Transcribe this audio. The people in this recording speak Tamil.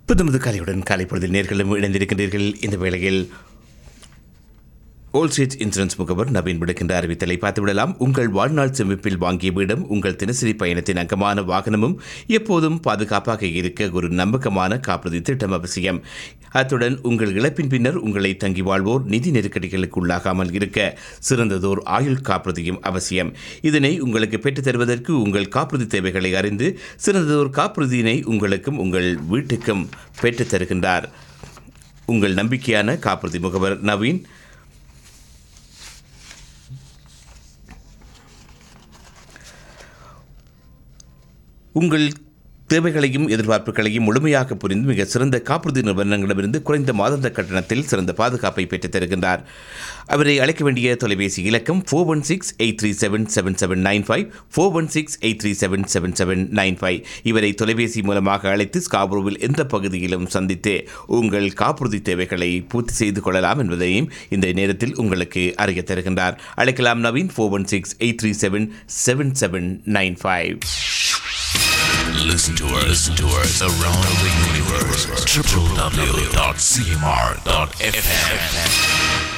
புதுமுது கலையுடன் காலை பொழுதில் நேர்களும் இணைந்திருக்கின்றீர்கள் இந்த வேளையில் ஓல்சேஜ் இன்சூரன்ஸ் முகவர் நவீன் விடுக்கின்ற அறிவித்தலை பார்த்துவிடலாம் உங்கள் வாழ்நாள் சேமிப்பில் வாங்கிய வீடும் உங்கள் தினசரி பயணத்தின் அங்கமான வாகனமும் எப்போதும் பாதுகாப்பாக இருக்க ஒரு நம்பகமான காப்புறுதி திட்டம் அவசியம் அத்துடன் உங்கள் இழப்பின் பின்னர் உங்களை தங்கி வாழ்வோர் நிதி நெருக்கடிகளுக்கு உள்ளாகாமல் இருக்க சிறந்ததோர் ஆயுள் காப்புறுதியும் அவசியம் இதனை உங்களுக்கு பெற்றுத் தருவதற்கு உங்கள் காப்புறுதி தேவைகளை அறிந்து சிறந்ததோர் காப்புறுதியினை உங்களுக்கும் உங்கள் வீட்டுக்கும் பெற்றுத் தருகின்றார் உங்கள் நம்பிக்கையான காப்புறுதி முகவர் நவீன் உங்கள் தேவைகளையும் எதிர்பார்ப்புகளையும் முழுமையாக புரிந்து மிக சிறந்த காப்புறுதி நிறுவனங்களிடமிருந்து குறைந்த மாதாந்த கட்டணத்தில் சிறந்த பாதுகாப்பை பெற்றுத் தருகின்றார் அவரை அழைக்க வேண்டிய தொலைபேசி இலக்கம் four one six eight three seven seven seven nine five four one six eight three seven seven seven nine five இவரை தொலைபேசி மூலமாக அழைத்து ஸ்காபுருவில் எந்த பகுதியிலும் சந்தித்து உங்கள் காப்புறுதி தேவைகளை பூர்த்தி செய்து கொள்ளலாம் என்பதையும் இந்த நேரத்தில் உங்களுக்கு அறிய தருகின்றார் அழைக்கலாம் Naveen four one six eight three seven seven seven nine five Listen to us, listen to us around the universe. www.cmr.fm.